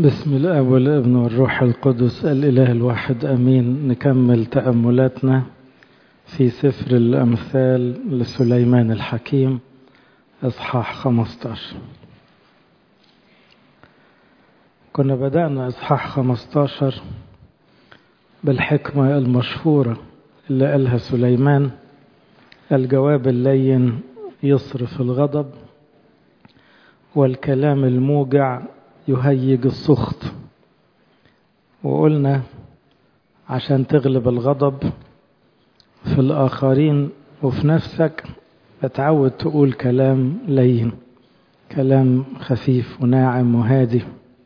بسم الاب والابن والروح القدس الاله الواحد امين نكمل تاملاتنا في سفر الامثال لسليمان الحكيم اصحاح 15 كنا بدانا اصحاح 15 بالحكمه المشهوره اللي قالها سليمان الجواب اللين يصرف الغضب والكلام الموجع يهيج السخط وقلنا عشان تغلب الغضب في الآخرين وفي نفسك اتعود تقول كلام لين كلام خفيف وناعم وهادي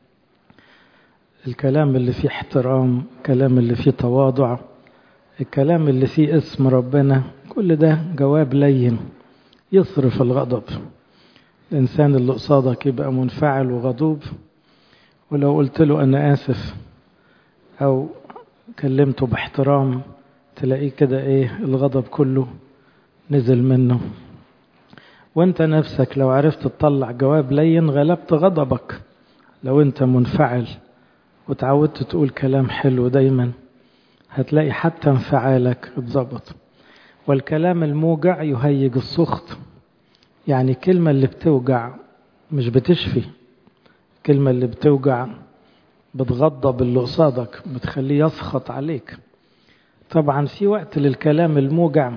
الكلام اللي فيه احترام الكلام اللي فيه تواضع الكلام اللي فيه اسم ربنا كل ده جواب لين يصرف الغضب الإنسان اللي قصادك يبقى منفعل وغضوب ولو قلت له أنا آسف أو كلمته باحترام تلاقيه كده إيه الغضب كله نزل منه وانت نفسك لو عرفت تطلع جواب لين غلبت غضبك لو انت منفعل وتعودت تقول كلام حلو دايما هتلاقي حتى انفعالك اتظبط والكلام الموجع يهيج السخط يعني الكلمة اللي بتوجع مش بتشفي الكلمة اللي بتوجع بتغضب اللي قصادك بتخليه يسخط عليك طبعا في وقت للكلام الموجع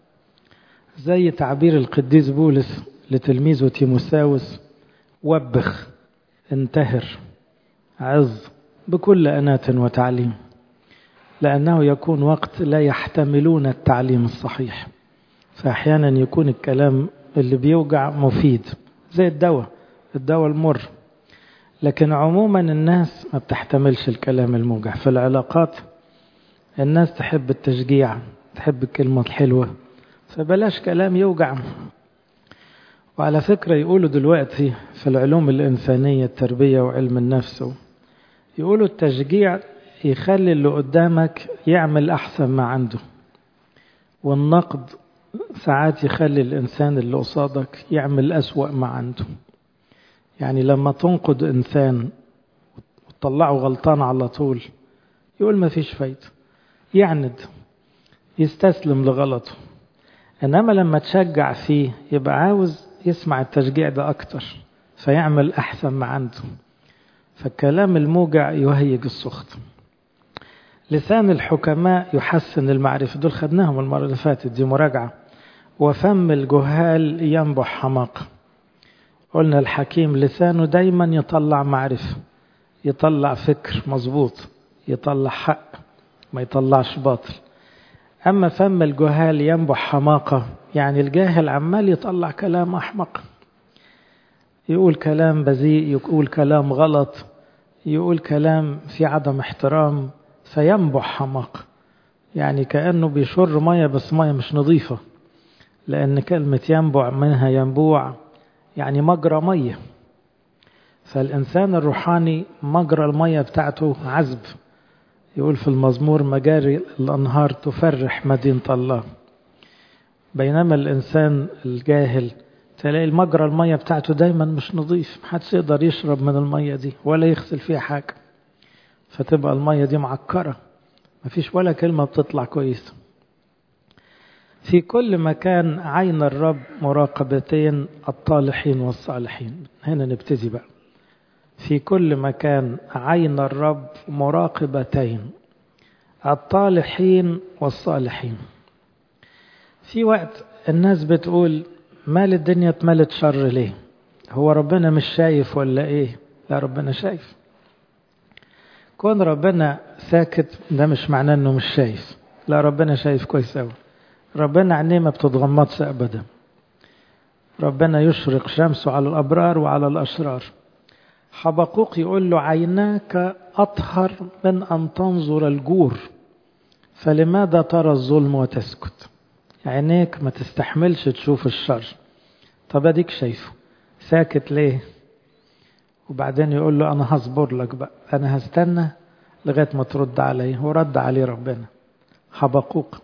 زي تعبير القديس بولس لتلميذه تيموساوس وبخ انتهر عظ بكل أناة وتعليم لأنه يكون وقت لا يحتملون التعليم الصحيح فأحيانا يكون الكلام اللي بيوجع مفيد زي الدواء الدواء المر لكن عموما الناس ما بتحتملش الكلام الموجع في العلاقات الناس تحب التشجيع تحب الكلمة الحلوة فبلاش كلام يوجع وعلى فكرة يقولوا دلوقتي في العلوم الإنسانية التربية وعلم النفس يقولوا التشجيع يخلي اللي قدامك يعمل أحسن ما عنده والنقد ساعات يخلي الإنسان اللي قصادك يعمل أسوأ ما عنده يعني لما تنقد إنسان وتطلعه غلطان على طول يقول ما فيش فايدة يعند يستسلم لغلطه إنما لما تشجع فيه يبقى عاوز يسمع التشجيع ده أكتر فيعمل أحسن ما عنده فالكلام الموجع يهيج السخط لسان الحكماء يحسن المعرفة دول خدناهم المرة اللي فاتت دي مراجعة وفم الجهال ينبح حماقة قلنا الحكيم لسانه دايما يطلع معرفة يطلع فكر مظبوط يطلع حق ما يطلعش باطل أما فم الجهال ينبح حماقة يعني الجاهل عمال يطلع كلام أحمق يقول كلام بذيء يقول كلام غلط يقول كلام في عدم احترام فينبح حماقة يعني كأنه بيشر مية بس مية مش نظيفة لأن كلمة ينبع منها ينبوع يعني مجرى مية فالإنسان الروحاني مجرى المية بتاعته عذب يقول في المزمور مجاري الأنهار تفرح مدينة الله بينما الإنسان الجاهل تلاقي المجرى المية بتاعته دايما مش نظيف محدش يقدر يشرب من المية دي ولا يغسل فيها حاجة فتبقى المية دي معكرة مفيش ولا كلمة بتطلع كويسة في كل مكان عين الرب مراقبتين الطالحين والصالحين هنا نبتدي بقى في كل مكان عين الرب مراقبتين الطالحين والصالحين في وقت الناس بتقول مال الدنيا اتملت شر ليه هو ربنا مش شايف ولا ايه لا ربنا شايف كون ربنا ساكت ده مش معناه انه مش شايف لا ربنا شايف كويس قوي ربنا عينيه ما بتتغمضش ابدا ربنا يشرق شمسه على الابرار وعلى الاشرار حبقوق يقول له عيناك اطهر من ان تنظر الجور فلماذا ترى الظلم وتسكت عينيك ما تستحملش تشوف الشر طب اديك شايفه ساكت ليه وبعدين يقول له انا هصبر لك بقى انا هستنى لغايه ما ترد عليه ورد عليه ربنا حبقوق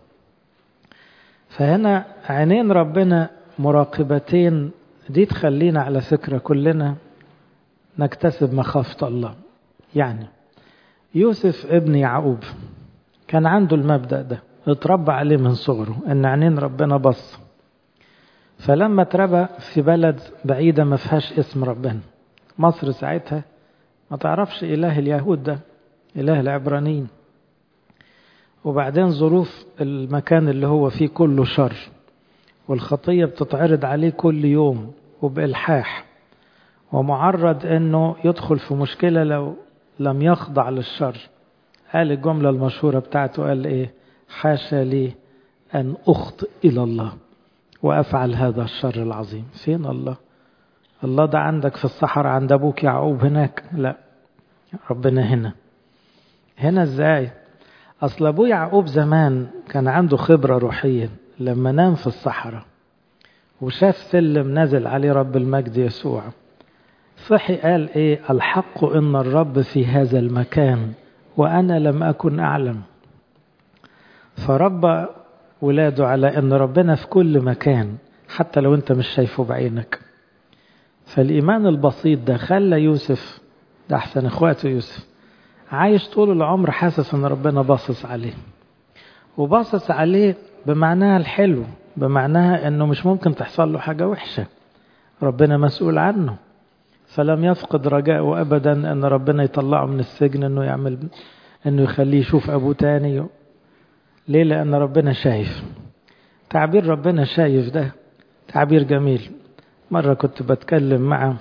فهنا عينين ربنا مراقبتين دي تخلينا على فكره كلنا نكتسب مخافه الله يعني يوسف ابن يعقوب كان عنده المبدأ ده اتربى عليه من صغره ان عينين ربنا بص فلما اتربى في بلد بعيدة ما فيهاش اسم ربنا مصر ساعتها ما تعرفش إله اليهود ده إله العبرانيين وبعدين ظروف المكان اللي هو فيه كله شر والخطية بتتعرض عليه كل يوم وبإلحاح ومعرض أنه يدخل في مشكلة لو لم يخضع للشر قال الجملة المشهورة بتاعته قال إيه حاشا لي أن أخطئ إلى الله وأفعل هذا الشر العظيم فين الله الله ده عندك في الصحراء عند أبوك يعقوب هناك لا ربنا هنا هنا ازاي أصل أبوه يعقوب زمان كان عنده خبرة روحية لما نام في الصحراء وشاف سلم نزل عليه رب المجد يسوع صحي قال ايه الحق ان الرب في هذا المكان وانا لم اكن اعلم فربى ولاده على ان ربنا في كل مكان حتى لو انت مش شايفه بعينك فالايمان البسيط ده خلى يوسف ده احسن اخواته يوسف عايش طول العمر حاسس ان ربنا باصص عليه وباصص عليه بمعناها الحلو بمعناها انه مش ممكن تحصل له حاجة وحشة ربنا مسؤول عنه فلم يفقد رجاءه ابدا ان ربنا يطلعه من السجن انه يعمل انه يخليه يشوف ابوه تاني ليه لان ربنا شايف تعبير ربنا شايف ده تعبير جميل مرة كنت بتكلم مع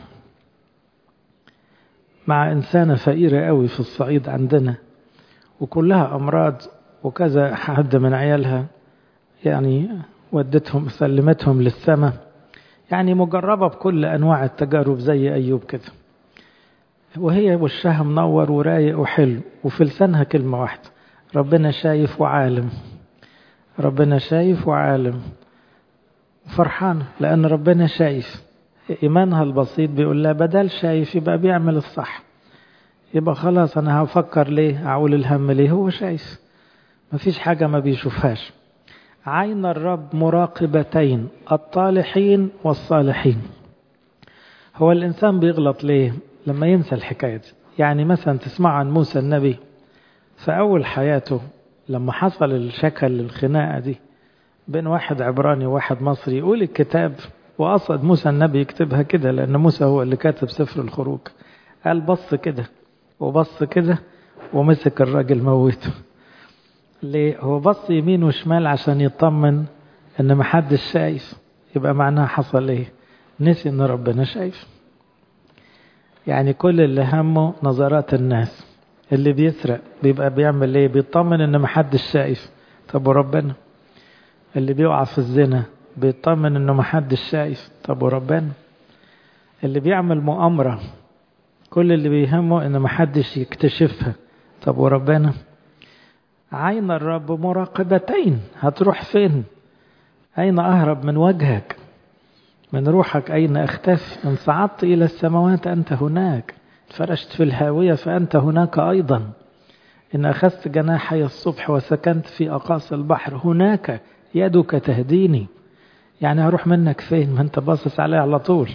مع إنسانة فقيرة قوي في الصعيد عندنا وكلها أمراض وكذا حد من عيالها يعني ودتهم سلمتهم للسماء يعني مجربة بكل أنواع التجارب زي أيوب كده وهي وشها منور ورايق وحلو وفي لسانها كلمة واحدة ربنا شايف وعالم ربنا شايف وعالم فرحانة لأن ربنا شايف إيمانها البسيط بيقول لها بدل شايف يبقى بيعمل الصح يبقى خلاص أنا هفكر ليه أعول الهم ليه هو شايف مفيش حاجة ما بيشوفهاش عين الرب مراقبتين الطالحين والصالحين هو الإنسان بيغلط ليه لما ينسى الحكاية دي يعني مثلا تسمع عن موسى النبي في أول حياته لما حصل الشكل الخناقة دي بين واحد عبراني وواحد مصري يقول الكتاب وقصد موسى النبي يكتبها كده لأن موسى هو اللي كاتب سفر الخروج قال بص كده وبص كده ومسك الراجل موته ليه هو بص يمين وشمال عشان يطمن ان محدش شايف يبقى معناها حصل ايه نسي ان ربنا شايف يعني كل اللي همه نظرات الناس اللي بيسرق بيبقى بيعمل ايه بيطمن ان محدش شايف طب وربنا اللي بيقع في الزنا بيطمن انه محدش شايف طب وربنا اللي بيعمل مؤامرة كل اللي بيهمه ان محدش يكتشفها طب وربنا عين الرب مراقبتين هتروح فين أين أهرب من وجهك من روحك أين أختفي إن صعدت إلى السماوات أنت هناك فرشت في الهاوية فأنت هناك أيضا إن أخذت جناحي الصبح وسكنت في أقاصي البحر هناك يدك تهديني يعني هروح منك فين ما أنت باصص عليه على طول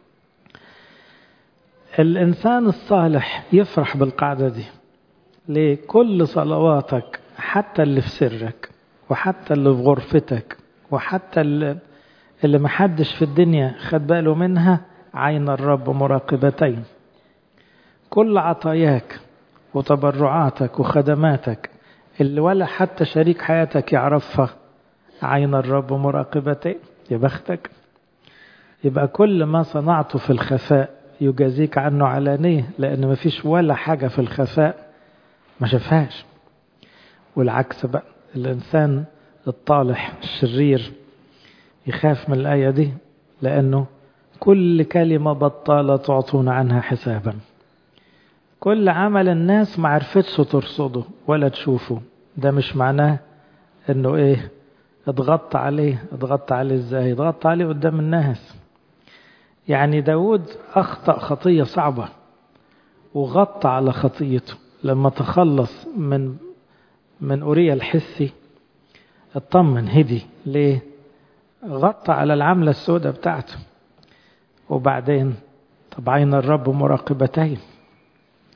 الإنسان الصالح يفرح بالقاعدة دي ليه كل صلواتك حتى اللي في سرك وحتى اللي في غرفتك وحتى اللي, اللي محدش في الدنيا خد باله منها عين الرب مراقبتين كل عطاياك وتبرعاتك وخدماتك اللي ولا حتى شريك حياتك يعرفها عين الرب مراقبتين يا بختك يبقى كل ما صنعته في الخفاء يجازيك عنه علانية لأن مفيش ولا حاجة في الخفاء ما شافهاش والعكس بقى الإنسان الطالح الشرير يخاف من الآية دي لأنه كل كلمة بطالة تعطون عنها حسابا كل عمل الناس ما عرفتش ترصده ولا تشوفه ده مش معناه انه ايه اتغطى عليه اتغطى عليه ازاي اتغطى عليه قدام الناس يعني داود اخطأ خطية صعبة وغطى على خطيته لما تخلص من من أوريا الحسي اطمن هدي ليه غطى على العملة السوداء بتاعته وبعدين طب عين الرب مراقبتين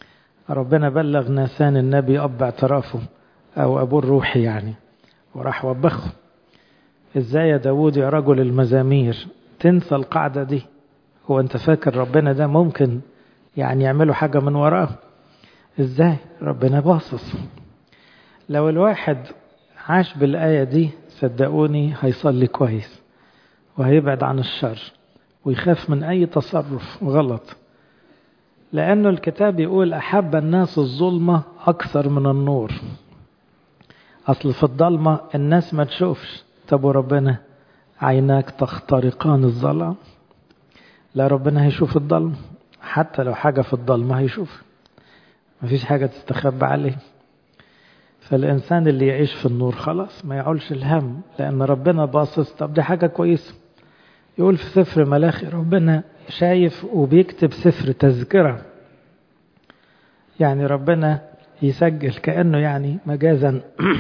ربنا بلغ ناسان النبي أب اعترافه أو أبوه الروحي يعني وراح وبخه إزاي يا داود يا رجل المزامير تنسى القاعدة دي هو أنت فاكر ربنا ده ممكن يعني يعملوا حاجة من وراه إزاي ربنا باصص لو الواحد عاش بالآية دي صدقوني هيصلي كويس وهيبعد عن الشر ويخاف من أي تصرف غلط لأنه الكتاب يقول أحب الناس الظلمة أكثر من النور أصل في الضلمة الناس ما تشوفش طب وربنا عيناك تخترقان الظلام لا ربنا هيشوف الضلمة حتى لو حاجة في الضلمة هيشوف مفيش حاجة تستخبى عليه فالإنسان اللي يعيش في النور خلاص ما يعولش الهم لأن ربنا باصص طب دي حاجة كويسة يقول في سفر ملاخي ربنا شايف وبيكتب سفر تذكرة يعني ربنا يسجل كأنه يعني مجازا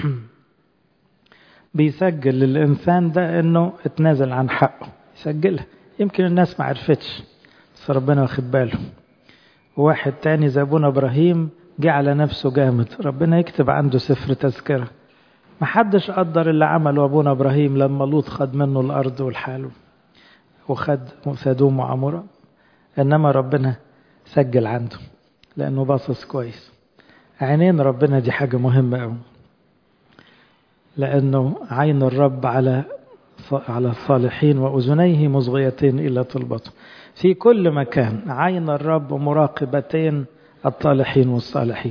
بيسجل للإنسان ده أنه اتنازل عن حقه يسجلها يمكن الناس ما عرفتش بس ربنا واخد باله وواحد تاني زي ابونا ابراهيم جه على نفسه جامد ربنا يكتب عنده سفر تذكرة ما حدش قدر اللي عمله ابونا ابراهيم لما لوط خد منه الارض والحاله وخد سدوم وعمورة انما ربنا سجل عنده لانه باصص كويس عينين ربنا دي حاجة مهمة قوي لانه عين الرب على على الصالحين واذنيه مصغيتين الى طلبته في كل مكان عين الرب مراقبتين الطالحين والصالحين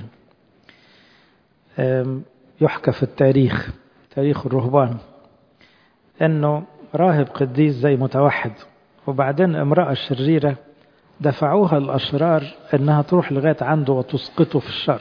يحكى في التاريخ تاريخ الرهبان انه راهب قديس زي متوحد وبعدين امرأة شريرة دفعوها الأشرار انها تروح لغاية عنده وتسقطه في الشر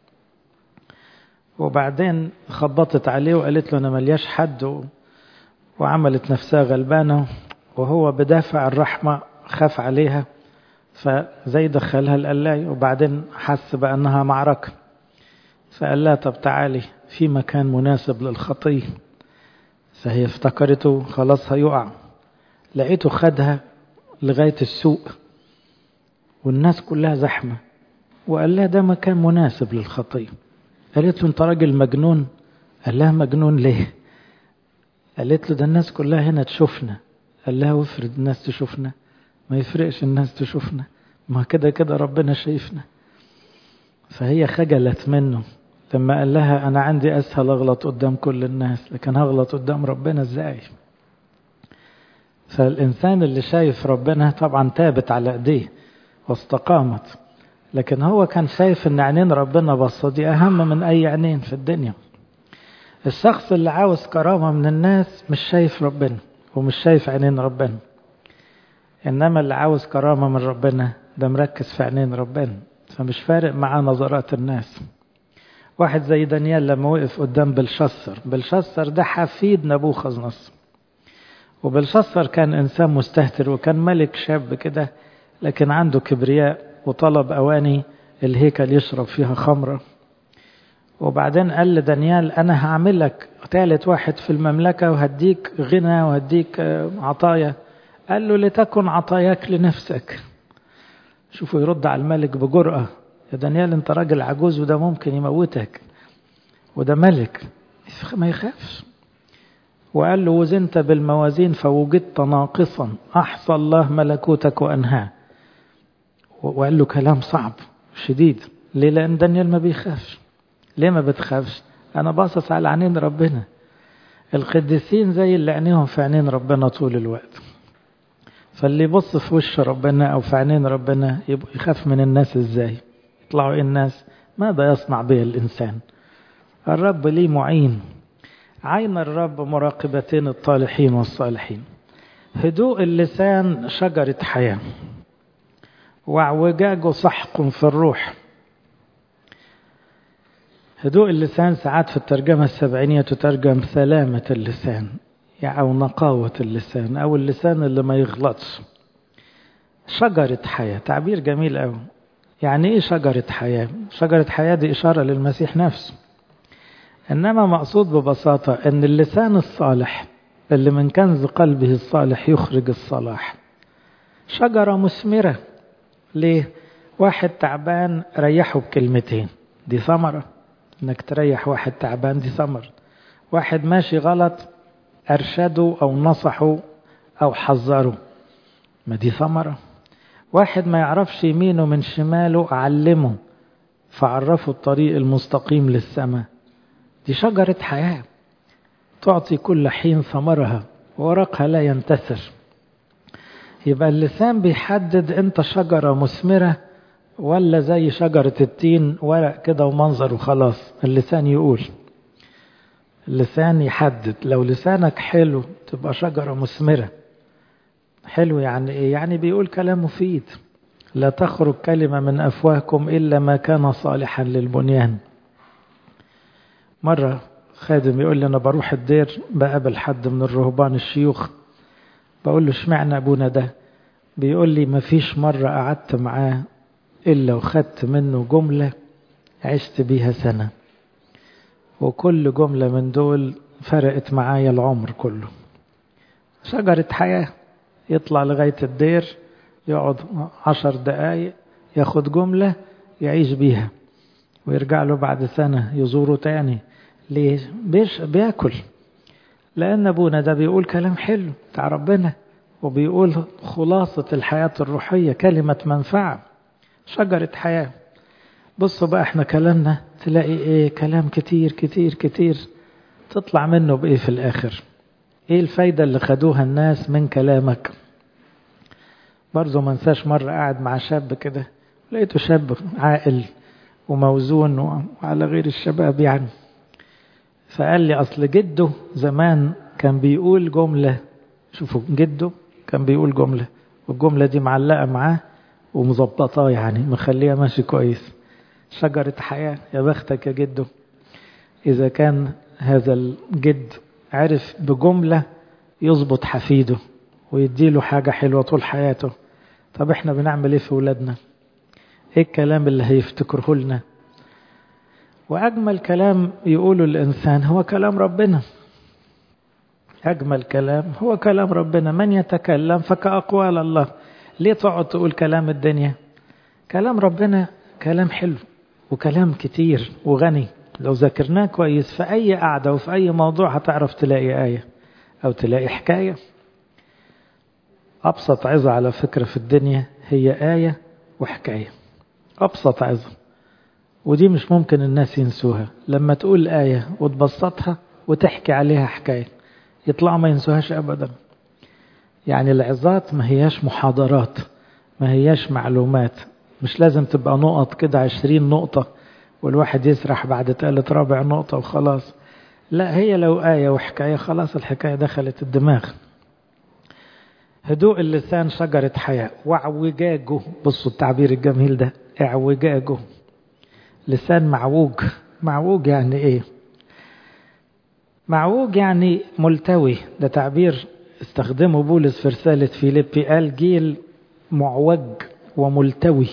وبعدين خبطت عليه وقالت له انا ملياش حد وعملت نفسها غلبانة وهو بدافع الرحمة خاف عليها فزي دخلها القلاية وبعدين حس بأنها معركة فقال لها طب تعالي في مكان مناسب للخطية فهي افتكرته خلاص هيقع لقيته خدها لغاية السوق والناس كلها زحمة وقال لها ده مكان مناسب للخطية قالت له انت راجل مجنون قال لها مجنون ليه قالت له ده الناس كلها هنا تشوفنا قال لها وافرض الناس تشوفنا ما يفرقش الناس تشوفنا ما كده كده ربنا شايفنا فهي خجلت منه لما قال لها أنا عندي أسهل أغلط قدام كل الناس لكن هغلط قدام ربنا إزاي فالإنسان اللي شايف ربنا طبعا تابت على إيديه واستقامت لكن هو كان شايف ان عينين ربنا بصة دي أهم من أي عينين في الدنيا الشخص اللي عاوز كرامة من الناس مش شايف ربنا ومش شايف عينين ربنا إنما اللي عاوز كرامة من ربنا ده مركز في عينين ربنا فمش فارق معاه نظرات الناس واحد زي دانيال لما وقف قدام بلشسر بلشسر ده حفيد نبوخذ نصر وبلشسر كان إنسان مستهتر وكان ملك شاب كده لكن عنده كبرياء وطلب أواني الهيكل يشرب فيها خمرة وبعدين قال لدانيال أنا هعمل لك ثالث واحد في المملكة وهديك غنى وهديك عطايا قال له لتكن عطاياك لنفسك شوفوا يرد على الملك بجرأة يا دانيال انت راجل عجوز وده ممكن يموتك وده ملك ما يخافش وقال له وزنت بالموازين فوجدت ناقصا أحصى الله ملكوتك وأنهاه وقال له كلام صعب شديد ليه لأن دانيال ما بيخافش ليه ما بتخافش أنا باصص على عينين ربنا القديسين زي اللي عينيهم في عينين ربنا طول الوقت فاللي يبص في وش ربنا أو في عينين ربنا يبقى يخاف من الناس إزاي يطلعوا إيه الناس ماذا يصنع به الإنسان الرب ليه معين عين الرب مراقبتين الطالحين والصالحين هدوء اللسان شجرة حياة واعوجاجه سحق في الروح هدوء اللسان ساعات في الترجمة السبعينية تترجم سلامة اللسان يعني أو نقاوة اللسان أو اللسان اللي ما يغلطش شجرة حياة تعبير جميل أوي يعني إيه شجرة حياة شجرة حياة دي إشارة للمسيح نفسه إنما مقصود ببساطة أن اللسان الصالح اللي من كنز قلبه الصالح يخرج الصلاح شجرة مثمرة ليه؟ واحد تعبان ريحه بكلمتين دي ثمرة انك تريح واحد تعبان دي ثمرة واحد ماشي غلط ارشده او نصحه او حذره ما دي ثمرة واحد ما يعرفش يمينه من شماله علمه فعرفه الطريق المستقيم للسماء دي شجرة حياة تعطي كل حين ثمرها ورقها لا ينتثر يبقى اللسان بيحدد انت شجرة مثمرة ولا زي شجرة التين ورق كده ومنظر وخلاص اللسان يقول اللسان يحدد لو لسانك حلو تبقى شجرة مثمرة حلو يعني ايه يعني بيقول كلام مفيد لا تخرج كلمة من أفواهكم إلا ما كان صالحا للبنيان مرة خادم يقول لي أنا بروح الدير بقابل حد من الرهبان الشيوخ بقول له اشمعنى أبونا ده بيقول لي مفيش مرة قعدت معاه إلا وخدت منه جملة عشت بيها سنة وكل جملة من دول فرقت معايا العمر كله شجرة حياة يطلع لغاية الدير يقعد عشر دقايق ياخد جملة يعيش بيها ويرجع له بعد سنة يزوره تاني ليه؟ بيش بياكل لأن أبونا ده بيقول كلام حلو بتاع ربنا وبيقول خلاصة الحياة الروحية كلمة منفعة شجرة حياة بصوا بقى احنا كلامنا تلاقي ايه كلام كتير كتير كتير تطلع منه بايه في الاخر ايه الفايدة اللي خدوها الناس من كلامك برضه ما انساش مرة قاعد مع شاب كده لقيته شاب عاقل وموزون وعلى غير الشباب يعني فقال لي أصل جده زمان كان بيقول جملة شوفوا جده كان بيقول جملة والجملة دي معلقة معاه ومظبطاه يعني مخليه ماشي كويس شجرة حياة يا بختك يا جده إذا كان هذا الجد عرف بجملة يظبط حفيده ويديله حاجة حلوة طول حياته طب احنا بنعمل ايه في ولادنا ايه الكلام اللي هيفتكره لنا واجمل كلام يقوله الانسان هو كلام ربنا اجمل كلام هو كلام ربنا من يتكلم فكاقوال الله ليه تقعد تقول كلام الدنيا كلام ربنا كلام حلو وكلام كتير وغني لو ذاكرناه كويس في اي قعده وفي اي موضوع هتعرف تلاقي ايه او تلاقي حكايه أبسط عظة على فكرة في الدنيا هي آية وحكاية أبسط عظة ودي مش ممكن الناس ينسوها لما تقول آية وتبسطها وتحكي عليها حكاية يطلعوا ما ينسوهاش أبدا يعني العظات ما هياش محاضرات ما هياش معلومات مش لازم تبقى نقط كده عشرين نقطة والواحد يسرح بعد تالت رابع نقطة وخلاص لا هي لو آية وحكاية خلاص الحكاية دخلت الدماغ هدوء اللسان شجرة حياة واعوجاجه بصوا التعبير الجميل ده اعوجاجه لسان معوج معوج يعني ايه معوج يعني ملتوي ده تعبير استخدمه بولس في رسالة فيليبي قال جيل معوج وملتوي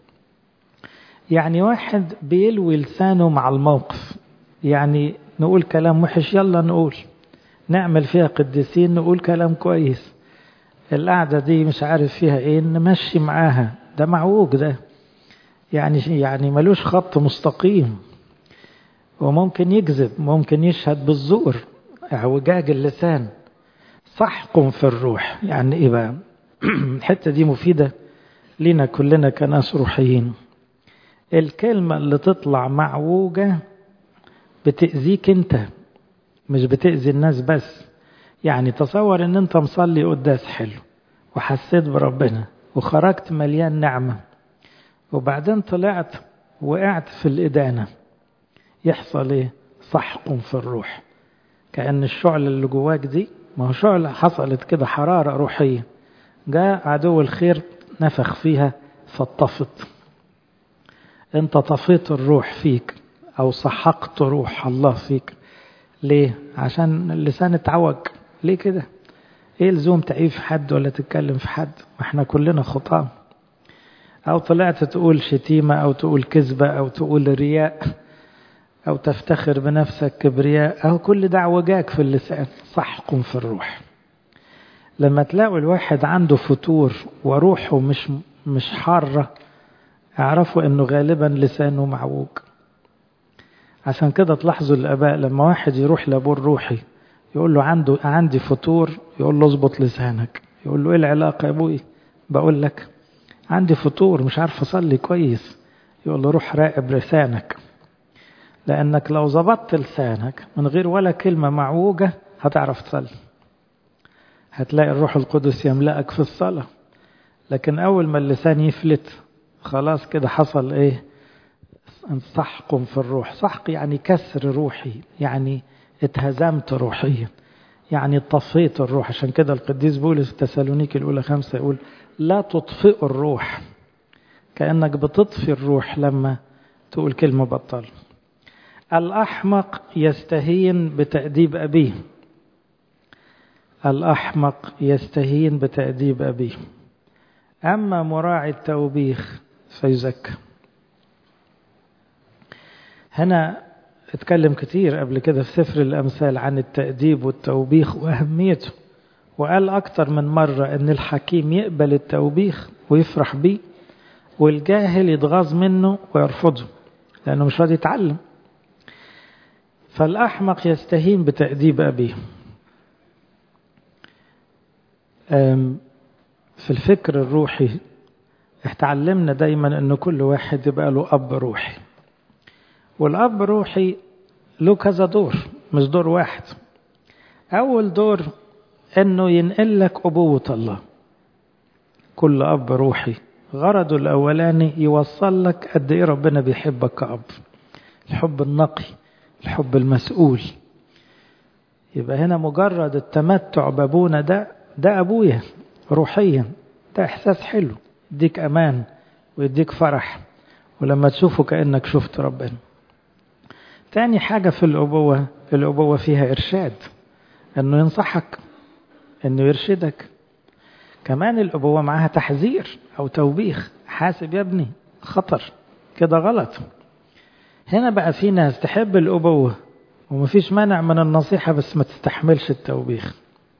يعني واحد بيلوي لسانه مع الموقف يعني نقول كلام وحش يلا نقول نعمل فيها قديسين نقول كلام كويس القعدة دي مش عارف فيها ايه نمشي معاها ده معوج ده يعني يعني ملوش خط مستقيم وممكن يكذب ممكن يشهد بالزور اعوجاج اللسان سحق في الروح يعني ايه بقى الحتة دي مفيدة لنا كلنا كناس روحيين الكلمة اللي تطلع معوجة بتأذيك انت مش بتأذي الناس بس يعني تصور ان انت مصلي قداس حلو وحسيت بربنا وخرجت مليان نعمة وبعدين طلعت وقعت في الإدانة يحصل ايه سحق في الروح كأن الشعلة اللي جواك دي ما هو شعلة حصلت كده حرارة روحية جاء عدو الخير نفخ فيها فاتطفت انت طفيت الروح فيك او سحقت روح الله فيك ليه عشان اللسان اتعوج ليه كده ايه لزوم تعيب في حد ولا تتكلم في حد ما احنا كلنا خطام او طلعت تقول شتيمة او تقول كذبة او تقول رياء او تفتخر بنفسك كبرياء او كل ده عوجاك في اللسان سحق في الروح لما تلاقوا الواحد عنده فتور وروحه مش مش حارة اعرفوا انه غالبا لسانه معوج عشان كده تلاحظوا الاباء لما واحد يروح لابوه الروحي يقول له عنده عندي فطور يقول له اظبط لسانك يقول له ايه العلاقه يا ابوي بقول لك عندي فطور مش عارف اصلي كويس يقول له روح راقب لسانك لانك لو ظبطت لسانك من غير ولا كلمه معوجه هتعرف تصلي هتلاقي الروح القدس يملأك في الصلاه لكن اول ما اللسان يفلت خلاص كده حصل ايه سحق في الروح سحق يعني كسر روحي يعني اتهزمت روحيا يعني طفيت الروح عشان كده القديس بولس في تسالونيك الأولى خمسة يقول لا تطفئوا الروح كأنك بتطفي الروح لما تقول كلمة بطل الأحمق يستهين بتأديب أبيه الأحمق يستهين بتأديب أبيه أما مراعي التوبيخ فيزكى هنا اتكلم كتير قبل كده في سفر الأمثال عن التأديب والتوبيخ وأهميته وقال أكتر من مرة أن الحكيم يقبل التوبيخ ويفرح بيه والجاهل يتغاظ منه ويرفضه لأنه مش راضي يتعلم فالأحمق يستهين بتأديب أبيه في الفكر الروحي اتعلمنا دايما أن كل واحد يبقى له أب روحي والأب روحي له كذا دور مش دور واحد أول دور أنه ينقل لك أبوة الله كل أب روحي غرضه الأولاني يوصل لك قد إيه ربنا بيحبك كأب الحب النقي الحب المسؤول يبقى هنا مجرد التمتع بابونا ده ده أبويا روحيا ده إحساس حلو يديك أمان ويديك فرح ولما تشوفه كأنك شفت ربنا تاني حاجة في الأبوة الأبوة فيها إرشاد أنه ينصحك أنه يرشدك كمان الأبوة معها تحذير أو توبيخ حاسب يا ابني خطر كده غلط هنا بقى في ناس تحب الأبوة ومفيش مانع من النصيحة بس ما تستحملش التوبيخ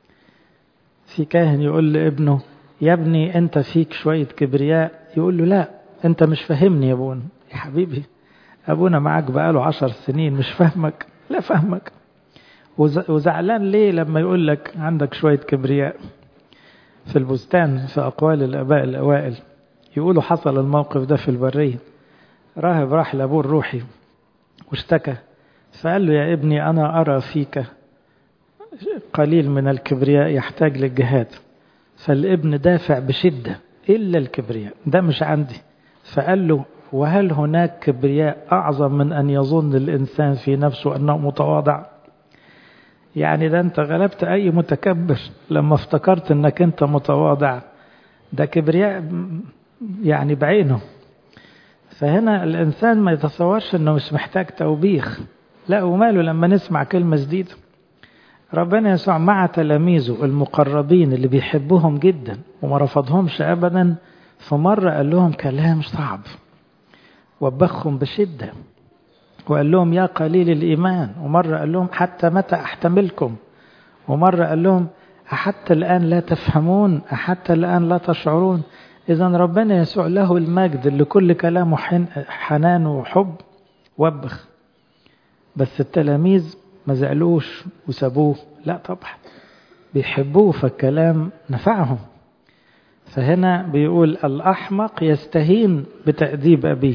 في كاهن يقول لابنه يا ابني انت فيك شوية كبرياء يقول له لا انت مش فاهمني يا ابونا يا حبيبي ابونا معاك بقاله عشر سنين مش فاهمك لا فاهمك وزعلان ليه لما يقول لك عندك شوية كبرياء في البستان في أقوال الآباء الأوائل يقولوا حصل الموقف ده في البرية راهب راح لأبوه الروحي واشتكى فقال له يا ابني أنا أرى فيك قليل من الكبرياء يحتاج للجهاد فالابن دافع بشدة إلا الكبرياء ده مش عندي فقال له وهل هناك كبرياء أعظم من أن يظن الإنسان في نفسه أنه متواضع يعني ده أنت غلبت أي متكبر لما افتكرت أنك أنت متواضع ده كبرياء يعني بعينه فهنا الإنسان ما يتصورش أنه مش محتاج توبيخ لا وماله لما نسمع كلمة جديدة ربنا يسوع مع تلاميذه المقربين اللي بيحبوهم جدا وما رفضهمش أبدا فمرة قال لهم كلام صعب وبخهم بشدة وقال لهم يا قليل الإيمان ومرة قال لهم حتى متى أحتملكم ومرة قال لهم أحتى الآن لا تفهمون أحتى الآن لا تشعرون إذا ربنا يسوع له المجد اللي كل كلامه حنان وحب وبخ بس التلاميذ ما زعلوش وسابوه لا طبعا بيحبوه فالكلام نفعهم فهنا بيقول الأحمق يستهين بتأديب أبيه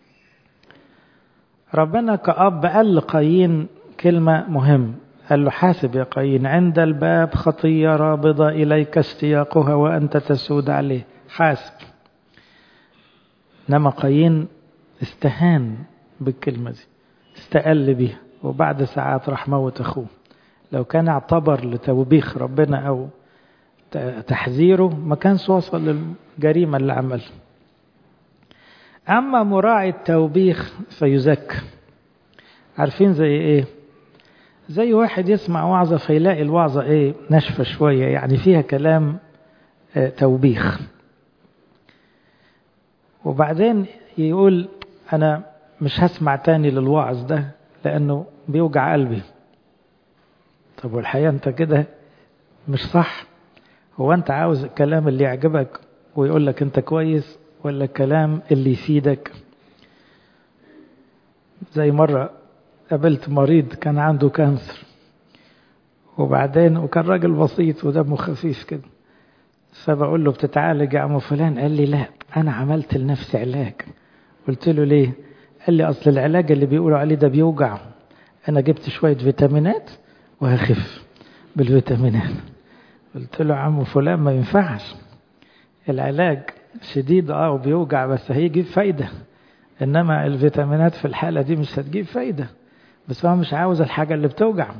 ربنا كأب قال لقايين كلمة مهم قال له حاسب يا قايين عند الباب خطية رابضة إليك اشتياقها وأنت تسود عليه حاسب إنما قايين استهان بالكلمة دي استقل بيها وبعد ساعات راح موت أخوه لو كان اعتبر لتوبيخ ربنا أو تحذيره ما كانش وصل للجريمة اللي عملها أما مراعي التوبيخ فيزكى عارفين زي إيه زي واحد يسمع وعظة فيلاقي الوعظة إيه ناشفة شوية يعني فيها كلام اه توبيخ وبعدين يقول أنا مش هسمع تاني للوعظ ده لأنه بيوجع قلبي طب والحقيقة أنت كده مش صح هو أنت عاوز الكلام اللي يعجبك ويقول لك أنت كويس ولا الكلام اللي يفيدك زي مرة قابلت مريض كان عنده كانسر وبعدين وكان راجل بسيط ودمه خفيف كده فبقول له بتتعالج يا عم فلان قال لي لا انا عملت لنفسي علاج قلت له ليه قال لي اصل العلاج اللي بيقولوا عليه ده بيوجع انا جبت شويه فيتامينات وهخف بالفيتامينات قلت له عم فلان ما ينفعش العلاج شديد اه وبيوجع بس هيجيب فايده انما الفيتامينات في الحاله دي مش هتجيب فايده بس هو مش عاوز الحاجه اللي بتوجع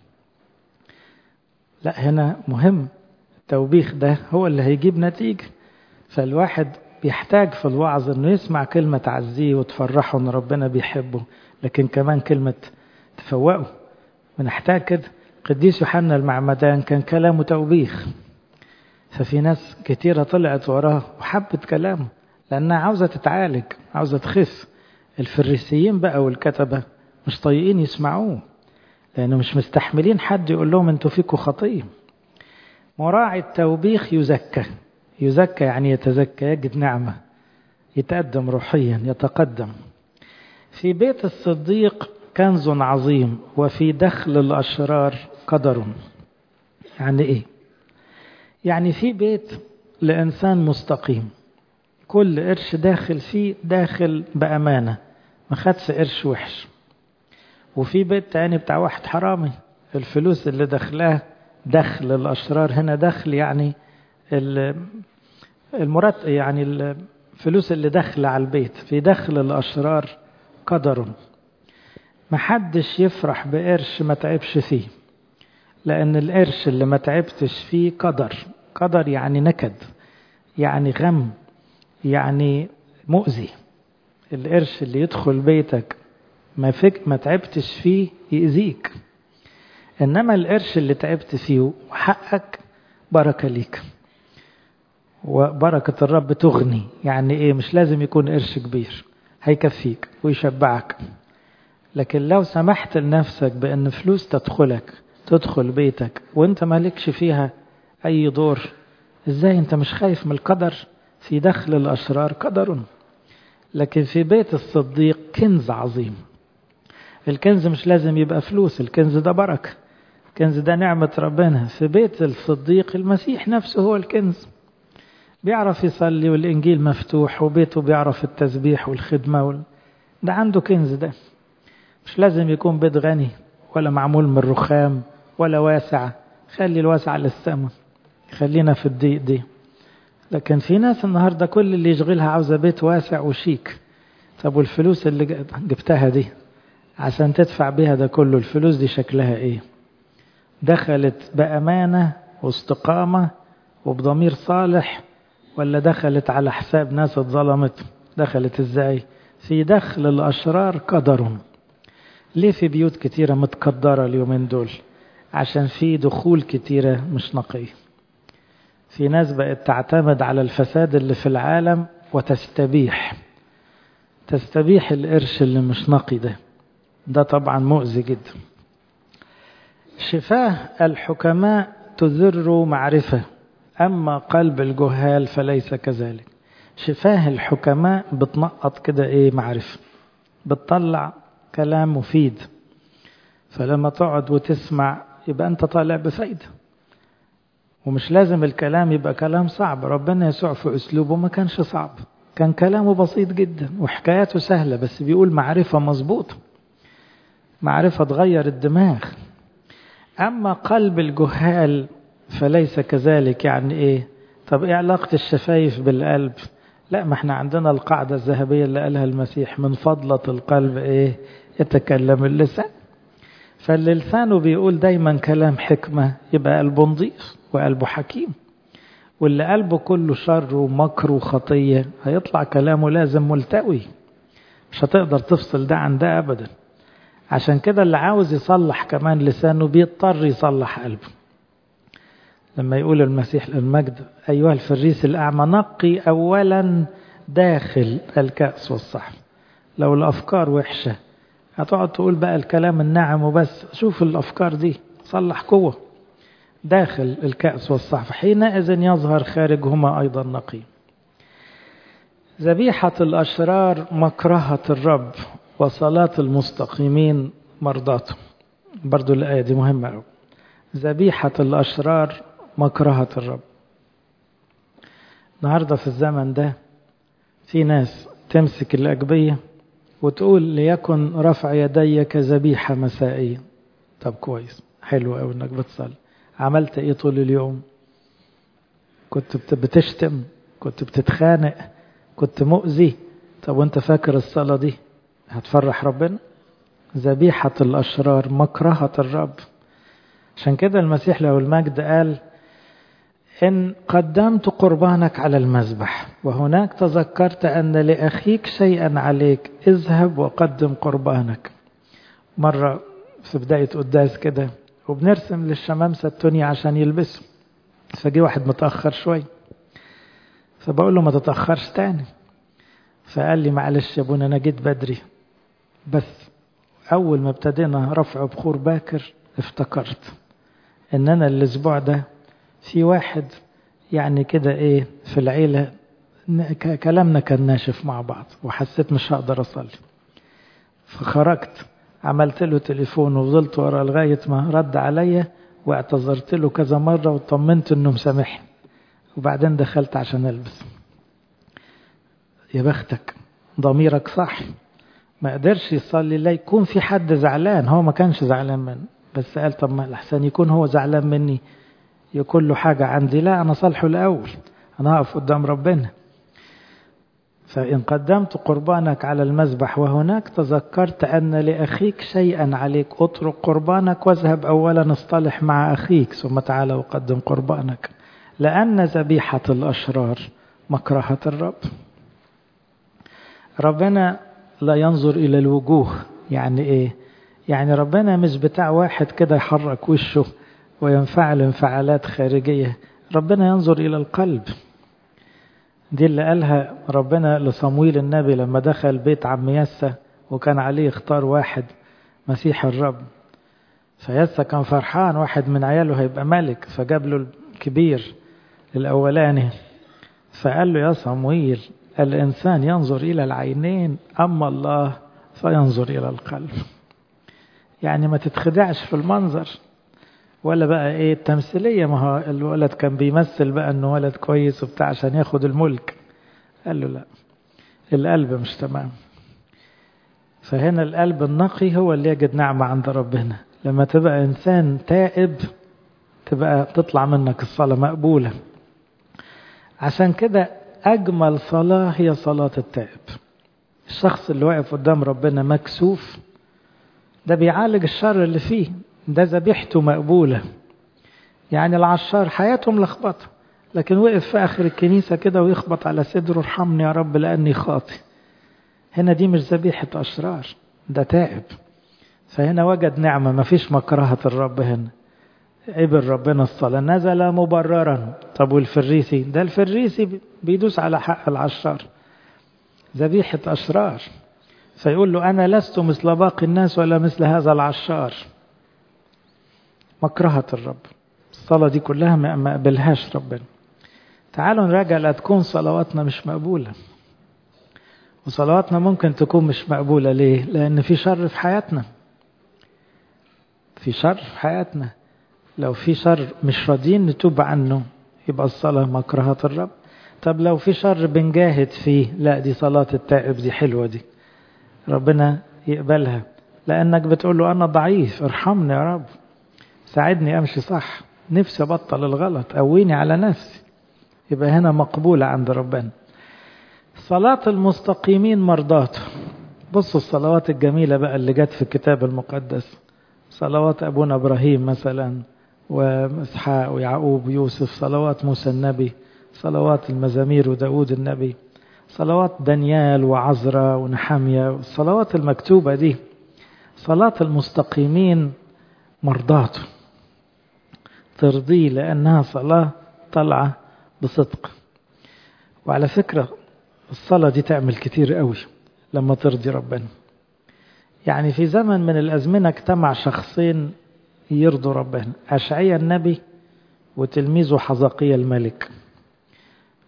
لا هنا مهم التوبيخ ده هو اللي هيجيب نتيجة فالواحد بيحتاج في الوعظ انه يسمع كلمة تعزيه وتفرحه ان ربنا بيحبه لكن كمان كلمة تفوقه بنحتاج كده قديس يوحنا المعمدان كان كلامه توبيخ ففي ناس كتيرة طلعت وراه وحبت كلامه لأنها عاوزة تتعالج عاوزة تخف الفريسيين بقى والكتبة مش طايقين يسمعوه لأنه مش مستحملين حد يقول لهم انتوا فيكوا خطيه مراعي التوبيخ يزكى يزكى يعني يتزكى يجد نعمة يتقدم روحيا يتقدم في بيت الصديق كنز عظيم وفي دخل الأشرار قدر يعني إيه يعني في بيت لإنسان مستقيم كل قرش داخل فيه داخل بأمانة ما خدش قرش وحش وفي بيت تاني بتاع واحد حرامي الفلوس اللي دخلاه دخل الأشرار هنا دخل يعني المرت يعني الفلوس اللي داخله على البيت في دخل الأشرار قدر محدش يفرح بقرش ما تعبش فيه لأن القرش اللي ما تعبتش فيه قدر قدر يعني نكد يعني غم يعني مؤذي القرش اللي يدخل بيتك ما فيك ما تعبتش فيه يأذيك إنما القرش اللي تعبت فيه وحقك بركة ليك وبركة الرب تغني يعني إيه مش لازم يكون قرش كبير هيكفيك ويشبعك لكن لو سمحت لنفسك بأن فلوس تدخلك تدخل بيتك وانت مالكش فيها أي دور ازاي انت مش خايف من القدر في دخل الأشرار قدر لكن في بيت الصديق كنز عظيم الكنز مش لازم يبقى فلوس الكنز ده بركة الكنز ده نعمة ربنا في بيت الصديق المسيح نفسه هو الكنز بيعرف يصلي والإنجيل مفتوح وبيته بيعرف التسبيح والخدمة وال... ده عنده كنز ده مش لازم يكون بيت غني ولا معمول من رخام ولا واسع خلي الواسع للسماء خلينا في الضيق دي لكن في ناس النهارده كل اللي يشغلها عاوزه بيت واسع وشيك طب والفلوس اللي جبتها دي عشان تدفع بيها ده كله الفلوس دي شكلها ايه دخلت بأمانة واستقامة وبضمير صالح ولا دخلت على حساب ناس اتظلمت دخلت ازاي في دخل الأشرار قدر ليه في بيوت كتيرة متقدرة اليومين دول عشان في دخول كتيرة مش نقية في ناس بقت تعتمد على الفساد اللي في العالم وتستبيح تستبيح القرش اللي مش نقي ده ده طبعا مؤذي جدا شفاه الحكماء تذر معرفة أما قلب الجهال فليس كذلك شفاه الحكماء بتنقط كده إيه معرفة بتطلع كلام مفيد فلما تقعد وتسمع يبقى أنت طالع بفايدة ومش لازم الكلام يبقى كلام صعب ربنا يسوع في أسلوبه ما كانش صعب كان كلامه بسيط جدا وحكاياته سهلة بس بيقول معرفة مظبوطة معرفة تغير الدماغ أما قلب الجهال فليس كذلك يعني إيه طب إيه علاقة الشفايف بالقلب لا ما احنا عندنا القاعدة الذهبية اللي قالها المسيح من فضلة القلب إيه يتكلم اللسان فاللي لسانه بيقول دايما كلام حكمة يبقى قلبه نظيف وقلبه حكيم واللي قلبه كله شر ومكر وخطية هيطلع كلامه لازم ملتوي مش هتقدر تفصل ده عن ده أبدا عشان كده اللي عاوز يصلح كمان لسانه بيضطر يصلح قلبه لما يقول المسيح للمجد أيها الفريس الأعمى نقي أولا داخل الكأس والصحن لو الأفكار وحشة هتقعد تقول بقى الكلام الناعم وبس شوف الأفكار دي صلح قوة داخل الكأس والصحف حينئذ يظهر خارجهما أيضا نقي ذبيحة الأشرار مكرهة الرب وصلاة المستقيمين مرضاته برضو الآية دي مهمة أوي ذبيحة الأشرار مكرهة الرب النهاردة في الزمن ده في ناس تمسك الأجبية وتقول ليكن رفع يدي كذبيحة مسائية طب كويس حلو قوي انك بتصلي عملت ايه طول اليوم كنت بتشتم كنت بتتخانق كنت مؤذي طب وانت فاكر الصلاة دي هتفرح ربنا ذبيحة الأشرار مكرهة الرب عشان كده المسيح له المجد قال إن قدمت قربانك على المذبح وهناك تذكرت أن لأخيك شيئا عليك اذهب وقدم قربانك مرة في بداية قداس كده وبنرسم للشمامسة التونية عشان يلبسوا فجي واحد متأخر شوي فبقول له ما تتأخرش تاني فقال لي معلش يا ابونا أنا جيت بدري بس أول ما ابتدينا رفع بخور باكر افتكرت إن أنا الأسبوع ده في واحد يعني كده إيه في العيلة كلامنا كان ناشف مع بعض وحسيت مش هقدر أصلي فخرجت عملت له تليفون وفضلت ورا لغاية ما رد عليا واعتذرت له كذا مرة وطمنت انه مسامحني وبعدين دخلت عشان البس يا بختك ضميرك صح ما قدرش يصلي لا يكون في حد زعلان هو ما كانش زعلان منه بس قال طب ما الاحسن يكون هو زعلان مني يكون له حاجة عندي لا أنا صالحه الأول أنا هقف قدام ربنا فإن قدمت قربانك على المذبح وهناك تذكرت أن لأخيك شيئا عليك اترك قربانك واذهب أولا اصطلح مع أخيك ثم تعال وقدم قربانك لأن ذبيحة الأشرار مكرهة الرب ربنا لا ينظر إلى الوجوه يعني إيه يعني ربنا مش بتاع واحد كده يحرك وشه وينفعل انفعالات خارجية ربنا ينظر إلى القلب دي اللي قالها ربنا لصمويل النبي لما دخل بيت عم يسى وكان عليه يختار واحد مسيح الرب فيسى كان فرحان واحد من عياله هيبقى ملك فجاب له الكبير الأولاني فقال له يا صمويل الإنسان ينظر إلى العينين أما الله فينظر إلى القلب يعني ما تتخدعش في المنظر ولا بقى ايه التمثيلية ما هو الولد كان بيمثل بقى انه ولد كويس وبتاع عشان ياخد الملك قال له لا القلب مش تمام فهنا القلب النقي هو اللي يجد نعمة عند ربنا لما تبقى انسان تائب تبقى تطلع منك الصلاة مقبولة عشان كده اجمل صلاة هي صلاة التائب الشخص اللي واقف قدام ربنا مكسوف ده بيعالج الشر اللي فيه ده ذبيحته مقبولة يعني العشار حياته ملخبطة لكن وقف في آخر الكنيسة كده ويخبط على صدره ارحمني يا رب لأني خاطي هنا دي مش ذبيحة أشرار ده تائب فهنا وجد نعمة ما فيش مكرهة الرب هنا قبل ربنا الصلاة نزل مبررا طب والفريسي ده الفريسي بيدوس على حق العشار ذبيحة أشرار فيقول له أنا لست مثل باقي الناس ولا مثل هذا العشار مكرهة الرب الصلاة دي كلها ما قبلهاش ربنا تعالوا نراجع لا تكون صلواتنا مش مقبولة وصلواتنا ممكن تكون مش مقبولة ليه لأن في شر في حياتنا في شر في حياتنا لو في شر مش راضيين نتوب عنه يبقى الصلاة مكرهة الرب طب لو في شر بنجاهد فيه لا دي صلاة التائب دي حلوة دي ربنا يقبلها لأنك بتقول له أنا ضعيف ارحمني يا رب ساعدني أمشي صح نفسي أبطل الغلط قويني على نفسي يبقى هنا مقبولة عند ربنا صلاة المستقيمين مرضاته بصوا الصلوات الجميلة بقى اللي جت في الكتاب المقدس صلوات أبونا إبراهيم مثلا وإسحاق ويعقوب ويوسف صلوات موسى النبي صلوات المزامير وداود النبي صلوات دانيال وعزرا ونحمية الصلوات المكتوبة دي صلاة المستقيمين مرضاته ترضيه لأنها صلاة طلعة بصدق وعلى فكرة الصلاة دي تعمل كتير قوي لما ترضي ربنا يعني في زمن من الأزمنة اجتمع شخصين يرضوا ربنا أشعيا النبي وتلميذه حزقيا الملك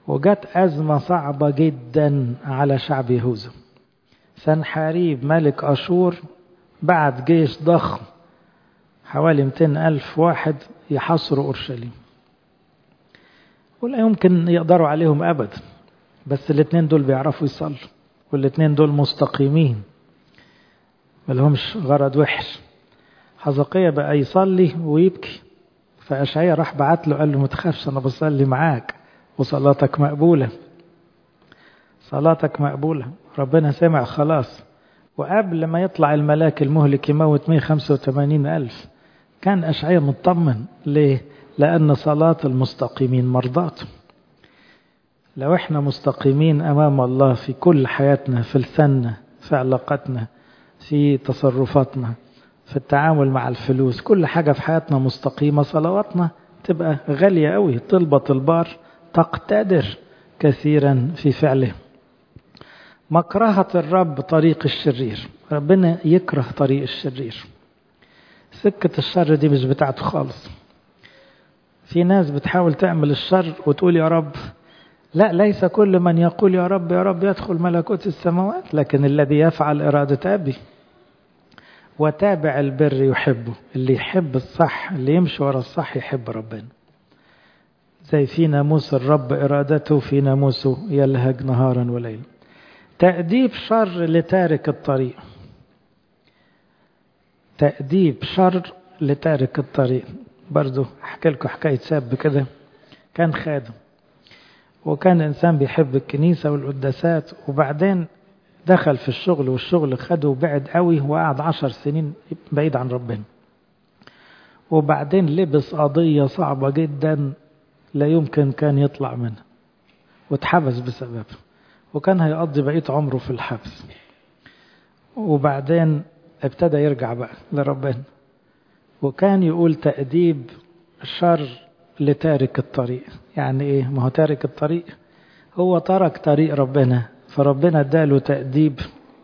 وجت أزمة صعبة جدا على شعب يهوذا سنحاريب ملك أشور بعت جيش ضخم حوالي 200 ألف واحد يحصروا أورشليم ولا يمكن يقدروا عليهم أبدا بس الاثنين دول بيعرفوا يصلوا والاثنين دول مستقيمين ملهمش غرض وحش حزقية بقى يصلي ويبكي فأشعية راح بعت له قال له ما تخافش أنا بصلي معاك وصلاتك مقبولة صلاتك مقبولة ربنا سمع خلاص وقبل ما يطلع الملاك المهلك يموت 185 ألف كان أشعية مطمن ليه؟ لأن صلاة المستقيمين مرضاته لو احنا مستقيمين أمام الله في كل حياتنا في لساننا في علاقاتنا في تصرفاتنا في التعامل مع الفلوس كل حاجة في حياتنا مستقيمة صلواتنا تبقى غالية قوي طلبة البار تقتدر كثيرا في فعله مكرهة الرب طريق الشرير ربنا يكره طريق الشرير سكة الشر دي مش بتاعته خالص في ناس بتحاول تعمل الشر وتقول يا رب لا ليس كل من يقول يا رب يا رب يدخل ملكوت السماوات لكن الذي يفعل إرادة أبي وتابع البر يحبه اللي يحب الصح اللي يمشي ورا الصح يحب ربنا زي في ناموس الرب إرادته في ناموسه يلهج نهارا وليلا تأديب شر لتارك الطريق تأديب شر لتارك الطريق برضو أحكي لكم حكاية شاب كده كان خادم وكان إنسان بيحب الكنيسة والقداسات وبعدين دخل في الشغل والشغل خده وبعد قوي وقعد عشر سنين بعيد عن ربنا وبعدين لبس قضية صعبة جدا لا يمكن كان يطلع منها واتحبس بسببها وكان هيقضي بقية عمره في الحبس وبعدين ابتدى يرجع بقى لربنا وكان يقول تأديب شر لتارك الطريق يعني ايه ما هو تارك الطريق هو ترك طريق ربنا فربنا اداله تأديب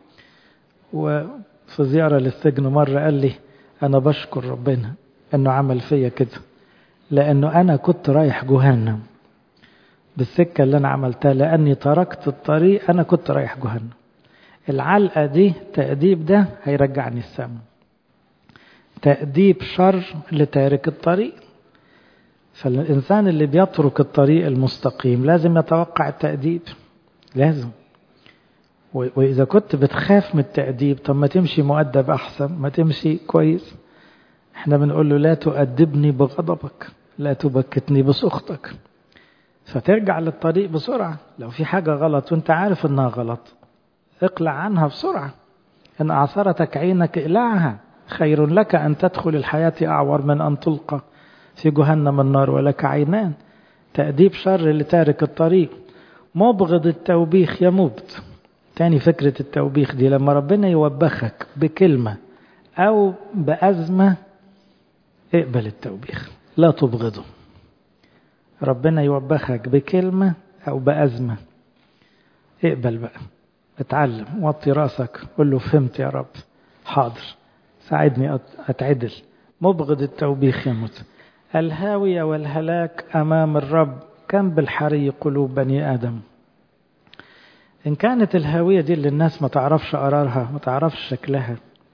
وفي زيارة للسجن مرة قال لي أنا بشكر ربنا أنه عمل فيا كده لأنه أنا كنت رايح جهنم بالسكة اللي أنا عملتها لأني تركت الطريق أنا كنت رايح جهنم العلقة دي تأديب ده هيرجعني السماء تأديب شر لتارك الطريق فالإنسان اللي بيترك الطريق المستقيم لازم يتوقع التأديب لازم وإذا كنت بتخاف من التأديب طب ما تمشي مؤدب أحسن ما تمشي كويس احنا بنقول له لا تؤدبني بغضبك لا تبكتني بسخطك فترجع للطريق بسرعة لو في حاجة غلط وانت عارف انها غلط اقلع عنها بسرعة ان أعصرتك عينك اقلعها خير لك أن تدخل الحياة أعور من أن تلقى في جهنم النار ولك عينان تأديب شر لتارك الطريق مبغض التوبيخ يموت تاني فكرة التوبيخ دي لما ربنا يوبخك بكلمة أو بأزمة اقبل التوبيخ لا تبغضه ربنا يوبخك بكلمة أو بأزمة اقبل بقى اتعلم وطي راسك قل له فهمت يا رب حاضر ساعدني أتعدل مبغض التوبيخ يموت الهاوية والهلاك أمام الرب كم بالحري قلوب بني آدم إن كانت الهاوية دي اللي الناس ما تعرفش قرارها ما تعرفش شكلها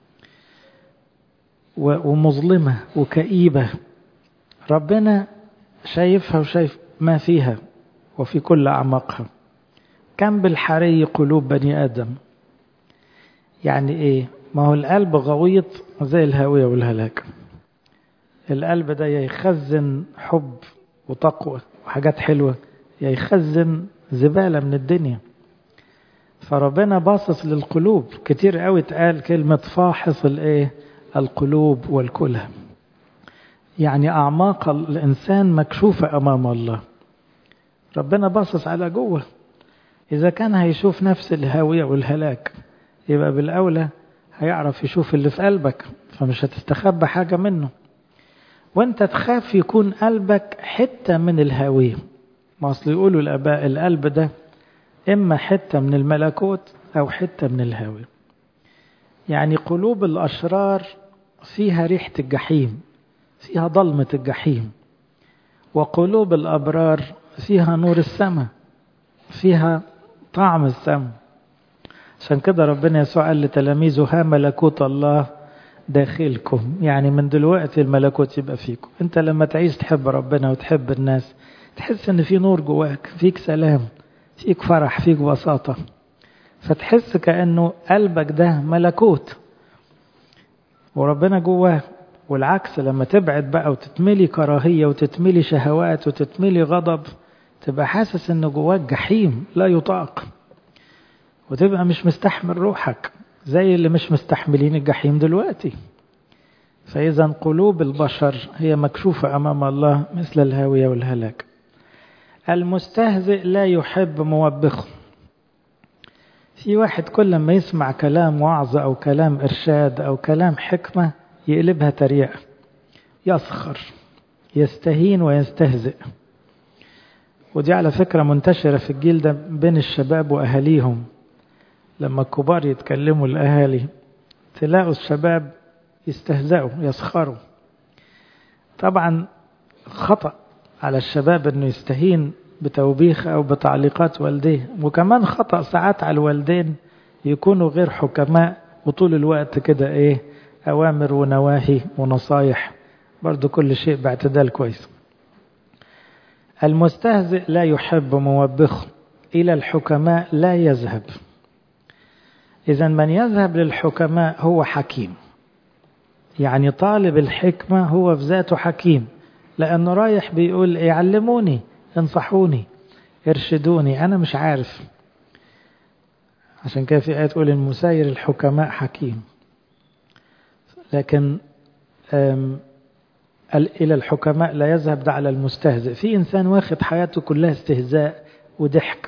ومظلمة وكئيبة ربنا شايفها وشايف ما فيها وفي كل أعماقها كم بالحري قلوب بني آدم يعني إيه ما هو القلب غويط زي الهاوية والهلاك القلب ده يخزن حب وتقوى وحاجات حلوة يخزن زبالة من الدنيا فربنا باصص للقلوب كتير قوي اتقال كلمة فاحص الايه القلوب والكلى يعني أعماق الإنسان مكشوفة أمام الله ربنا باصص على جوه إذا كان هيشوف نفس الهاوية والهلاك يبقى بالأولى هيعرف يشوف اللي في قلبك فمش هتستخبى حاجة منه وانت تخاف يكون قلبك حتة من الهاوية ما أصل يقولوا الآباء القلب ده إما حتة من الملكوت أو حتة من الهاوية يعني قلوب الأشرار فيها ريحة الجحيم فيها ضلمة الجحيم وقلوب الأبرار فيها نور السماء فيها طعم السم عشان كده ربنا يسوع قال لتلاميذه ها ملكوت الله داخلكم يعني من دلوقتي الملكوت يبقى فيكم انت لما تعيش تحب ربنا وتحب الناس تحس ان في نور جواك فيك سلام فيك فرح فيك بساطة فتحس كأنه قلبك ده ملكوت وربنا جواه والعكس لما تبعد بقى وتتملي كراهية وتتملي شهوات وتتملي غضب تبقى حاسس ان جواك جحيم لا يطاق وتبقى مش مستحمل روحك زي اللي مش مستحملين الجحيم دلوقتي فإذا قلوب البشر هي مكشوفة أمام الله مثل الهاوية والهلاك المستهزئ لا يحب موبخه في واحد كل ما يسمع كلام وعظ أو كلام إرشاد أو كلام حكمة يقلبها تريقة يسخر يستهين ويستهزئ ودي على فكرة منتشرة في الجيل ده بين الشباب وأهاليهم لما الكبار يتكلموا الأهالي تلاقوا الشباب يستهزئوا يسخروا طبعا خطأ على الشباب أنه يستهين بتوبيخ أو بتعليقات والديه وكمان خطأ ساعات على الوالدين يكونوا غير حكماء وطول الوقت كده إيه أوامر ونواهي ونصايح برضو كل شيء باعتدال كويس المستهزئ لا يحب موبخه إلى الحكماء لا يذهب إذا من يذهب للحكماء هو حكيم يعني طالب الحكمة هو في ذاته حكيم لأنه رايح بيقول يعلموني انصحوني ارشدوني أنا مش عارف عشان كده في آية تقول المساير الحكماء حكيم لكن إلى الحكماء لا يذهب ده على المستهزئ في إنسان واخد حياته كلها استهزاء وضحك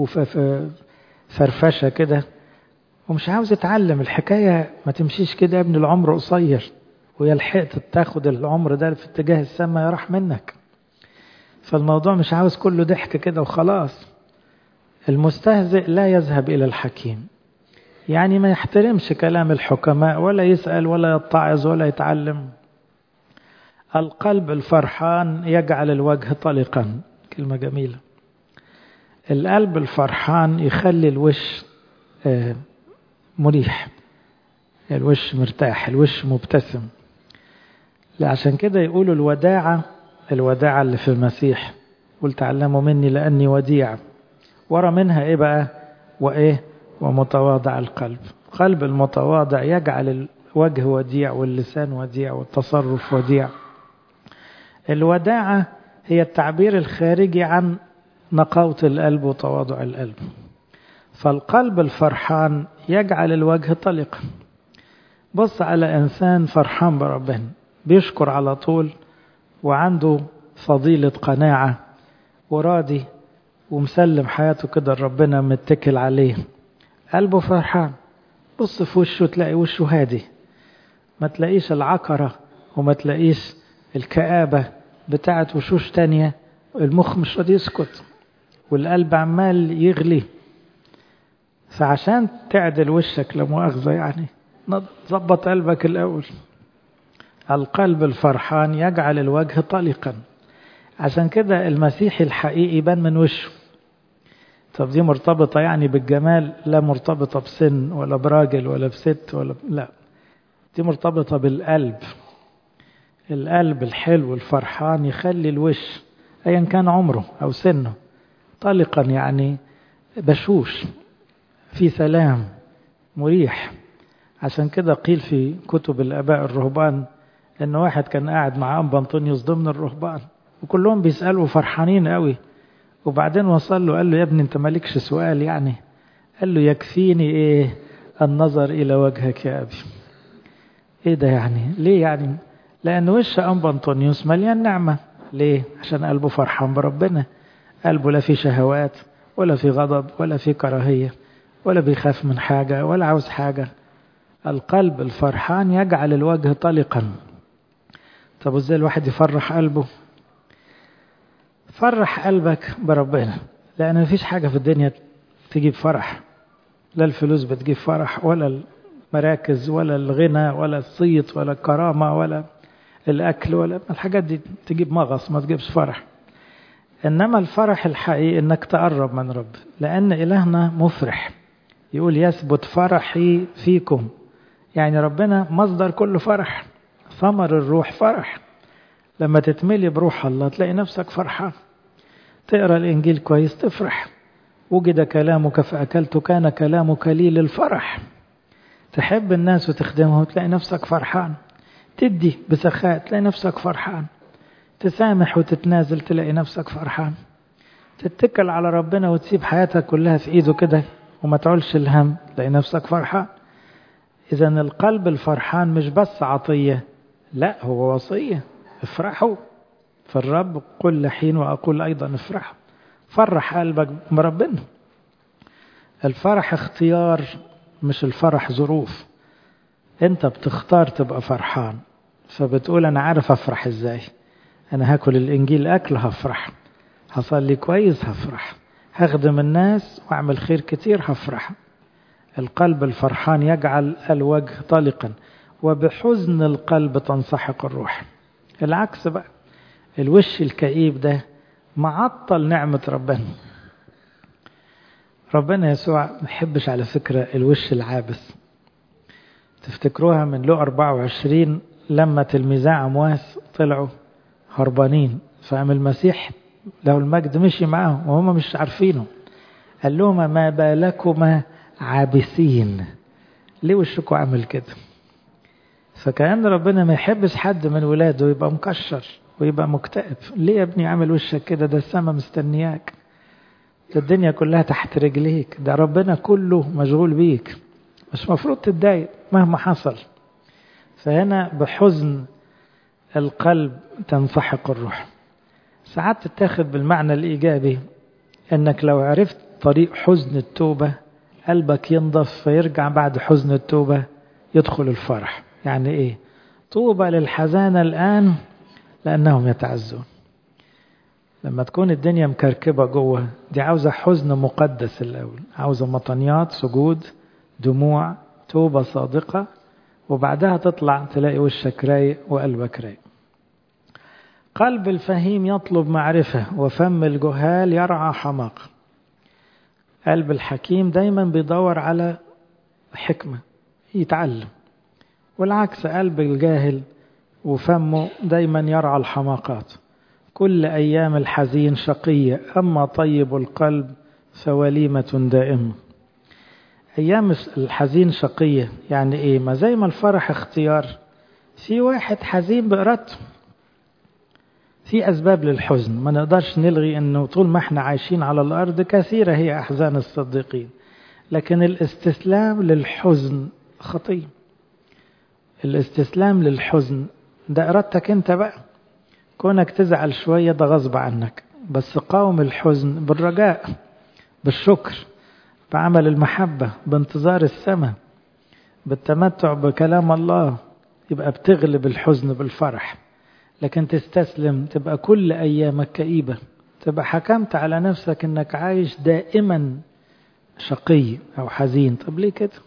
وفرفشة كده ومش عاوز يتعلم الحكاية ما تمشيش كده يا ابن العمر قصير ويا لحقت تاخد العمر ده في اتجاه السماء راح منك فالموضوع مش عاوز كله ضحك كده وخلاص المستهزئ لا يذهب إلى الحكيم يعني ما يحترمش كلام الحكماء ولا يسأل ولا يتعظ ولا يتعلم القلب الفرحان يجعل الوجه طلقا كلمة جميلة القلب الفرحان يخلي الوش مريح الوش مرتاح الوش مبتسم عشان كده يقولوا الوداعة الوداعة اللي في المسيح قل تعلموا مني لأني وديع ورا منها إيه بقى وإيه ومتواضع القلب قلب المتواضع يجعل الوجه وديع واللسان وديع والتصرف وديع الوداعة هي التعبير الخارجي عن نقاوة القلب وتواضع القلب فالقلب الفرحان يجعل الوجه طلقا بص على إنسان فرحان بربنا بيشكر على طول وعنده فضيلة قناعة وراضي ومسلم حياته كده لربنا متكل عليه قلبه فرحان بص في وشه تلاقي وشه هادي ما تلاقيش العكرة وما تلاقيش الكآبة بتاعت وشوش تانية المخ مش راضي يسكت والقلب عمال يغلي فعشان تعدل وشك لمؤاخذة يعني ظبط قلبك الأول القلب الفرحان يجعل الوجه طلقا عشان كده المسيحي الحقيقي يبان من وشه طب دي مرتبطة يعني بالجمال لا مرتبطة بسن ولا براجل ولا بست ولا ب... لا دي مرتبطة بالقلب القلب الحلو الفرحان يخلي الوش ايا كان عمره او سنه طلقا يعني بشوش في سلام مريح عشان كده قيل في كتب الاباء الرهبان ان واحد كان قاعد مع ام بنطونيوس ضمن الرهبان وكلهم بيسالوا فرحانين قوي وبعدين وصل له قال له يا ابني انت مالكش سؤال يعني قال له يكفيني ايه النظر الى وجهك يا ابي ايه ده يعني ليه يعني لان وش ام بنطونيوس مليان نعمه ليه عشان قلبه فرحان بربنا قلبه لا في شهوات ولا في غضب ولا في كراهيه ولا بيخاف من حاجه ولا عاوز حاجه القلب الفرحان يجعل الوجه طلقا طب ازاي الواحد يفرح قلبه فرح قلبك بربنا لأن مفيش حاجة في الدنيا تجيب فرح لا الفلوس بتجيب فرح ولا المراكز ولا الغنى ولا الصيت ولا الكرامة ولا الأكل ولا الحاجات دي تجيب مغص ما تجيبش فرح إنما الفرح الحقيقي إنك تقرب من رب لأن إلهنا مفرح يقول يثبت فرحي فيكم يعني ربنا مصدر كل فرح ثمر الروح فرح لما تتملي بروح الله تلاقي نفسك فرحان تقرا الانجيل كويس تفرح وجد كلامك فاكلت كان كلامك لي للفرح تحب الناس وتخدمهم تلاقي نفسك فرحان تدي بسخاء تلاقي نفسك فرحان تسامح وتتنازل تلاقي نفسك فرحان تتكل على ربنا وتسيب حياتك كلها في ايده كده وما تعولش الهم تلاقي نفسك فرحان اذا القلب الفرحان مش بس عطيه لا هو وصيه افرحوا في الرب كل حين واقول ايضا افرحوا فرح قلبك بربنا الفرح اختيار مش الفرح ظروف انت بتختار تبقى فرحان فبتقول انا عارف افرح ازاي انا هاكل الانجيل اكل هفرح هصلي كويس هفرح هخدم الناس واعمل خير كتير هفرح القلب الفرحان يجعل الوجه طلقا وبحزن القلب تنسحق الروح العكس بقى الوش الكئيب ده معطل نعمة ربنا ربنا يسوع ما يحبش على فكرة الوش العابس تفتكروها من لو 24 لما تلميذا عمواس طلعوا هربانين فقام المسيح له المجد مشي معاهم وهم مش عارفينه قال لهم ما بالكما عابسين ليه وشكم عامل كده فكأن ربنا ما يحبش حد من ولاده يبقى مكشر ويبقى مكتئب ليه يا ابني عامل وشك كده ده السما مستنياك ده الدنيا كلها تحت رجليك ده ربنا كله مشغول بيك مش مفروض تتضايق مهما حصل فهنا بحزن القلب تنسحق الروح ساعات تتاخد بالمعنى الإيجابي أنك لو عرفت طريق حزن التوبة قلبك ينضف فيرجع بعد حزن التوبة يدخل الفرح يعني إيه طوبى للحزانة الآن لأنهم يتعزون لما تكون الدنيا مكركبة جوه دي عاوزة حزن مقدس الأول عاوزة مطنيات سجود دموع توبة صادقة وبعدها تطلع تلاقي وشك رايق وقلبك رايق قلب الفهيم يطلب معرفة وفم الجهال يرعى حماقة قلب الحكيم دايما بيدور على حكمة يتعلم والعكس قلب الجاهل وفمه دايما يرعى الحماقات كل أيام الحزين شقية أما طيب القلب فوليمة دائمة أيام الحزين شقية يعني إيه ما زي ما الفرح اختيار في واحد حزين بإرادته في أسباب للحزن ما نقدرش نلغي أنه طول ما احنا عايشين على الأرض كثيرة هي أحزان الصديقين لكن الاستسلام للحزن خطية الاستسلام للحزن ده إرادتك أنت بقى كونك تزعل شوية ده غصب عنك بس قاوم الحزن بالرجاء بالشكر بعمل المحبة بانتظار السماء بالتمتع بكلام الله يبقى بتغلب الحزن بالفرح لكن تستسلم تبقى كل أيامك كئيبة تبقى حكمت على نفسك انك عايش دائما شقي أو حزين طب ليه كده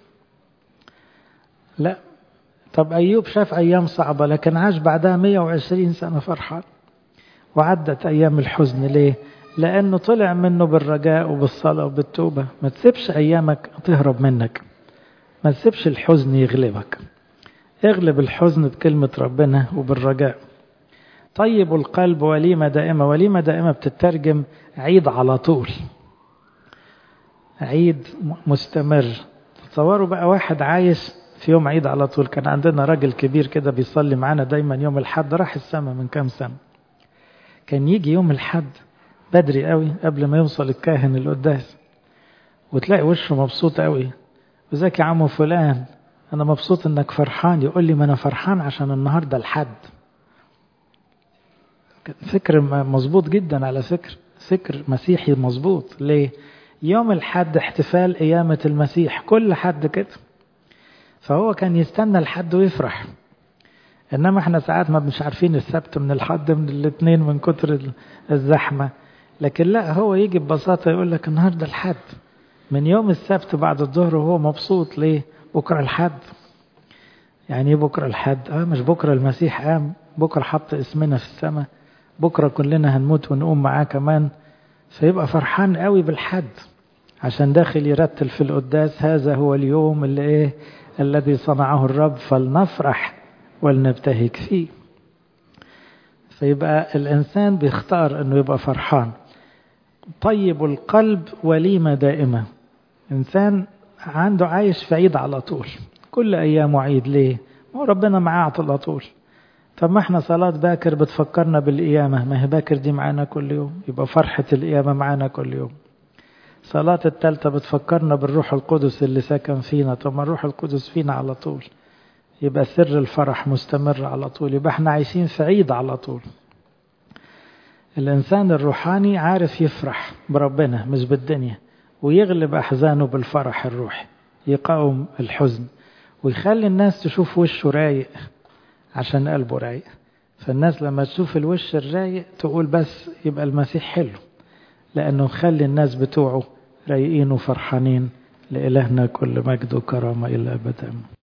لا طب أيوب شاف أيام صعبة لكن عاش بعدها 120 سنة فرحان وعدت أيام الحزن ليه لأنه طلع منه بالرجاء وبالصلاة وبالتوبة ما تسيبش أيامك تهرب منك ما تسيبش الحزن يغلبك اغلب الحزن بكلمة ربنا وبالرجاء طيب القلب وليمة دائمة وليمة دائمة بتترجم عيد على طول عيد مستمر تصوروا بقى واحد عايش في يوم عيد على طول كان عندنا راجل كبير كده بيصلي معانا دايما يوم الحد راح السماء من كام سنة كان يجي يوم الحد بدري قوي قبل ما يوصل الكاهن القداس وتلاقي وشه مبسوط قوي وزيك يا عمو فلان انا مبسوط انك فرحان يقول لي ما انا فرحان عشان النهارده الحد فكر مظبوط جدا على فكر فكر مسيحي مظبوط ليه يوم الحد احتفال قيامة المسيح كل حد كده فهو كان يستنى الحد ويفرح انما احنا ساعات ما مش عارفين السبت من الحد من الاثنين من كتر الزحمه لكن لا هو يجي ببساطه يقول لك النهارده الحد من يوم السبت بعد الظهر وهو مبسوط ليه بكره الحد يعني ايه بكره الحد اه مش بكره المسيح قام بكره حط اسمنا في السماء بكرة كلنا هنموت ونقوم معاه كمان فيبقى فرحان قوي بالحد عشان داخل يرتل في القداس هذا هو اليوم اللي ايه الذي صنعه الرب فلنفرح ولنبتهج فيه فيبقى الإنسان بيختار أنه يبقى فرحان طيب القلب وليمة دائمة إنسان عنده عايش في عيد على طول كل أيامه عيد ليه هو ربنا معاه على طول طب ما احنا صلاة باكر بتفكرنا بالقيامة ما هي باكر دي معانا كل يوم يبقى فرحة القيامة معانا كل يوم صلاة التالتة بتفكرنا بالروح القدس اللي ساكن فينا طب ما الروح القدس فينا على طول يبقى سر الفرح مستمر على طول يبقى احنا عايشين في عيد على طول الإنسان الروحاني عارف يفرح بربنا مش بالدنيا ويغلب أحزانه بالفرح الروحي يقاوم الحزن ويخلي الناس تشوف وشه رايق عشان قلبه رايق فالناس لما تشوف الوش الرايق تقول بس يبقى المسيح حلو لأنه خلي الناس بتوعه رايقين وفرحانين لإلهنا كل مجد وكرامة إلى أبدا